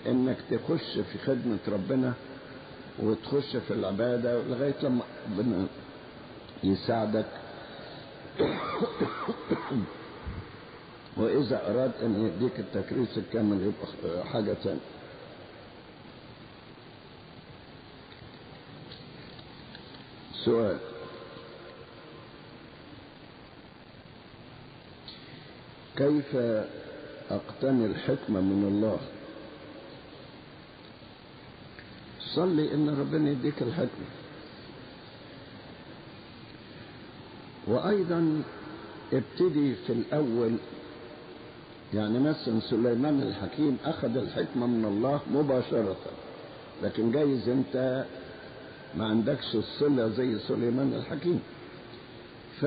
انك تخش في خدمة ربنا وتخش في العبادة لغاية لما ربنا يساعدك وإذا أراد أن يديك التكريس الكامل يبقى حاجة ثانية سؤال كيف أقتني الحكمة من الله صلي إن ربنا يديك الحكمة وأيضا ابتدي في الأول يعني مثلا سليمان الحكيم أخذ الحكمة من الله مباشرة لكن جايز أنت ما عندكش الصلة زي سليمان الحكيم ف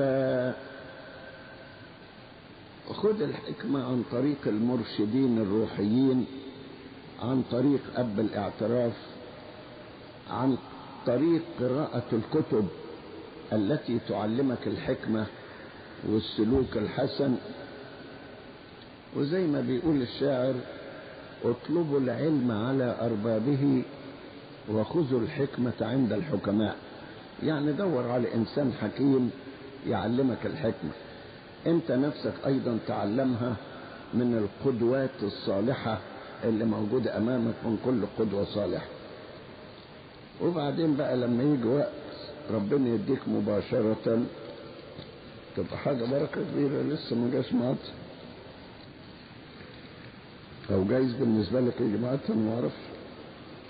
خذ الحكمة عن طريق المرشدين الروحيين عن طريق أب الاعتراف عن طريق قراءة الكتب التي تعلمك الحكمة والسلوك الحسن وزي ما بيقول الشاعر اطلبوا العلم على أربابه وخذوا الحكمة عند الحكماء يعني دور على إنسان حكيم يعلمك الحكمة أنت نفسك أيضا تعلمها من القدوات الصالحة اللي موجودة أمامك من كل قدوة صالحة وبعدين بقى لما يجي وقت ربنا يديك مباشرة تبقى حاجة بركة كبيرة لسه ما جاش معاك أو جايز بالنسبة لك يجي معاك ما أعرفش